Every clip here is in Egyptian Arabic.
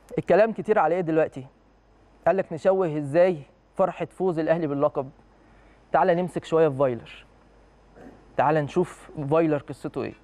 الكلام كتير على ايه دلوقتي قال لك نشوه ازاي فرحه فوز الاهلي باللقب تعالى نمسك شويه في فايلر تعالى نشوف فايلر قصته ايه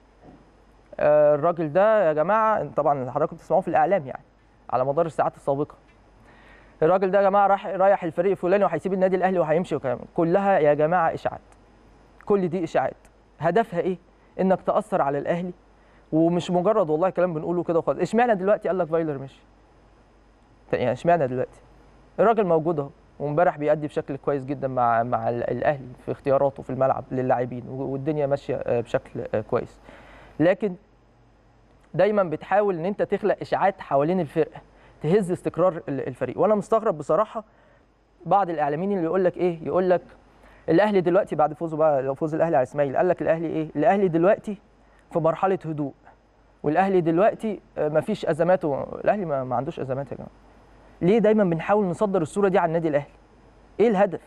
آه، الراجل ده يا جماعه طبعا حضراتكم بتسمعوه في الاعلام يعني على مدار الساعات السابقه الراجل ده يا جماعه راح رايح الفريق الفلاني وهيسيب النادي الاهلي وهيمشي وكلام كلها يا جماعه اشاعات كل دي اشاعات هدفها ايه انك تاثر على الاهلي ومش مجرد والله كلام بنقوله كده وخلاص اشمعنى دلوقتي قال لك فايلر مشي يعني اشمعنى دلوقتي الراجل موجود اهو وامبارح بيأدي بشكل كويس جدا مع مع ال- الاهلي في اختياراته في الملعب للاعبين والدنيا ماشيه آه، بشكل آه، كويس لكن دايما بتحاول ان انت تخلق اشاعات حوالين الفرقه تهز استقرار ال- الفريق وانا مستغرب بصراحه بعض الاعلاميين اللي يقول لك ايه يقول لك الاهلي دلوقتي بعد فوزه بقى لو فوز الاهلي على اسماعيل قال لك الاهلي ايه الاهلي دلوقتي في مرحله هدوء والاهلي دلوقتي آه، مفيش ازمات و- الاهلي ما ما عندوش ازمات يا جماعه ليه دايما بنحاول نصدر الصوره دي على النادي الاهلي ايه الهدف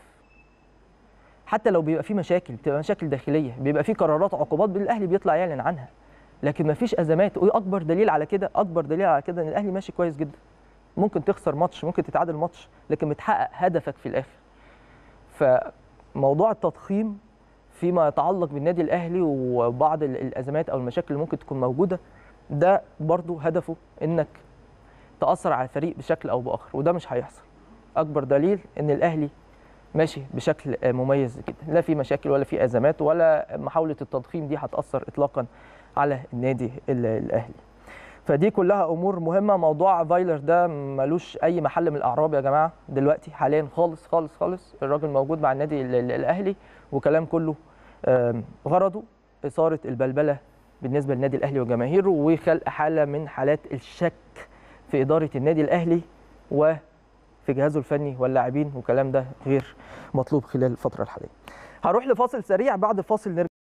حتى لو بيبقى في مشاكل بتبقى مشاكل داخليه بيبقى في قرارات عقوبات الاهلي بيطلع يعلن عنها لكن مفيش ازمات وايه اكبر دليل على كده اكبر دليل على كده ان الاهلي ماشي كويس جدا ممكن تخسر ماتش ممكن تتعادل ماتش لكن بتحقق هدفك في الاخر فموضوع التضخيم فيما يتعلق بالنادي الاهلي وبعض ال- الازمات او المشاكل اللي ممكن تكون موجوده ده برضو هدفه انك تاثر على الفريق بشكل او باخر وده مش هيحصل اكبر دليل ان الاهلي ماشي بشكل آه، مميز جدا لا في مشاكل ولا في ازمات ولا محاوله التضخيم دي هتاثر اطلاقا على النادي ال- الاهلي فدي كلها امور مهمه موضوع فايلر ده ملوش اي محل من الاعراب يا جماعه دلوقتي حاليا خالص خالص خالص الراجل موجود مع النادي ال- ال- الاهلي وكلام كله آم، غرضه اثاره البلبله بالنسبه للنادي الاهلي وجماهيره وخلق حاله من حالات الشك في اداره النادي الاهلي وفي جهازه الفني واللاعبين وكلام ده غير مطلوب خلال الفتره الحاليه هروح لفاصل سريع بعد الفاصل نرجع